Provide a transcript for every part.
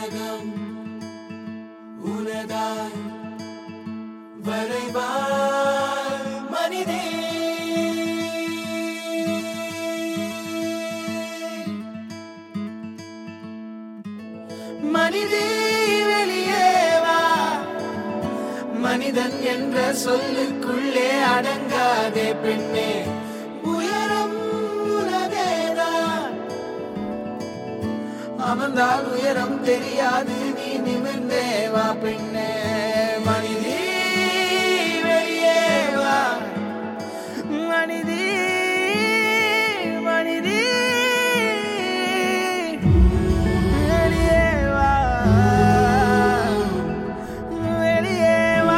உலகம் உனதாய் வரைவாய் மனிதே மனிதே வெளியே வா மனிதன் என்ற சொல்லுக்குள்ளே அடங்காதே பெண்ணே உயரம் உனதேதான் அமர்ந்தால் உயரம் தெரியாது நீ நிமிர்ந்தே வா பெண்ணே மனிதே வெளியே வா மனிதே மனிதே வெளியே வா வெளியே வா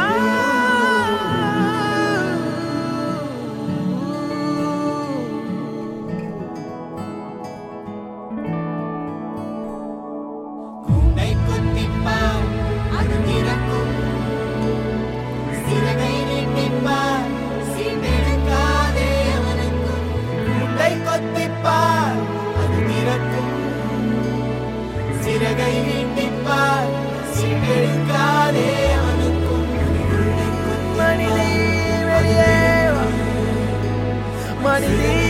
கூண்டை குத்திப்பார் அது திறக்கும் சிறகை நீட்டிப்பார் சீண்டெடுக்காதே அவனுக்கும் கூண்டை கொத்திப்பார் அது திறக்கும் சிறகை நீட்டிப்பார் சீண்டெடுக்காதே அவனுக்கும் மனிதே வெளியே வா. மனிதே